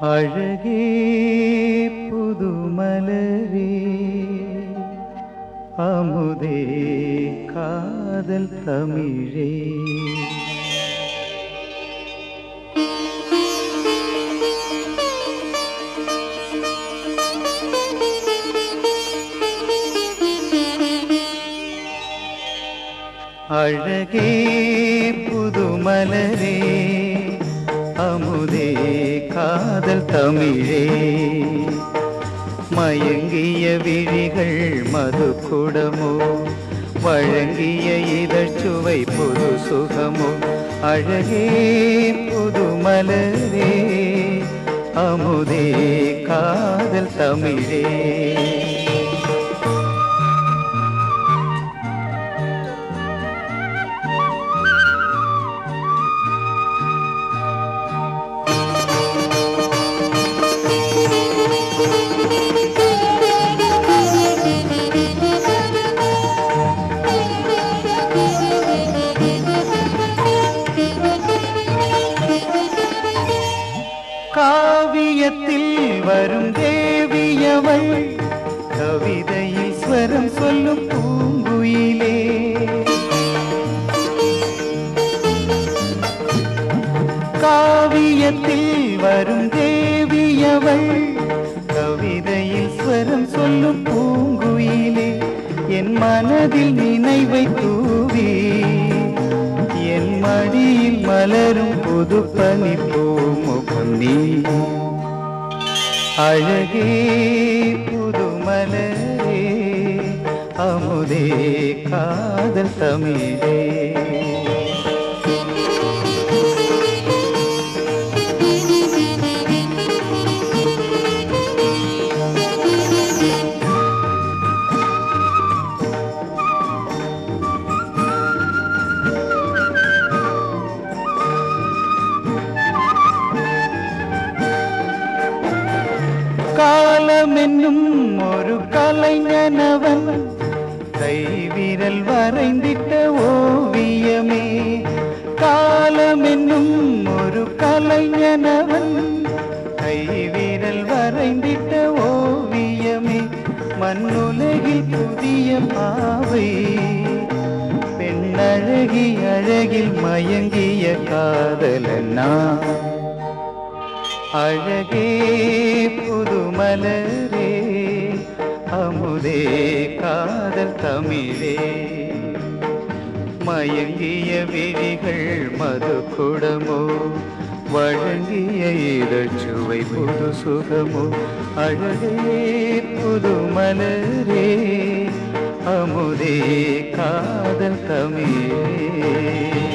அழகே புதுமலரே அமுதே காதல் தமிழே அழகே புதுமலரே அமுதே காதல் தமிழே மயங்கிய விழிகள் மது குடமோ வழங்கிய இதழ்ச்சுவை புது சுகமோ அழகே புதுமலரே அமுதே காதல் தமிழே காவியத்தில் வரும் தேவியவள் கவிதையில் ஸ்வரம் சொல்லும் பூங்குயிலே காவியத்தில் வரும் தேவியவள் கவிதையில் ஸ்வரம் சொல்லும் பூங்குயிலே என் மனதில் நினைவை தூவி என் மடியில் மலரும் புது பனி பூமுகந்தி அழகே புது மலரே அமுதே காதல் தமிழே காலம் என்னும் ஒரு கலைஞனவன் கைவிரல் வரைந்திட்ட ஓவியமே காலம் என்னும் ஒரு கலைஞனவன் கைவிரல் வரைந்திட்ட ஓவியமே மண்ணுலகில் புதிய பாவை பெண்ணழகி அழகில் மயங்கிய காதலனா அழகே புதுமலரே அமுதே காதல் தமிழே மயங்கிய விழிகள் மது குடமோ வழங்கிய இதழ்ச்சுவை புது சுகமோ அழகே புதுமலரே அமுதே காதல் தமிழே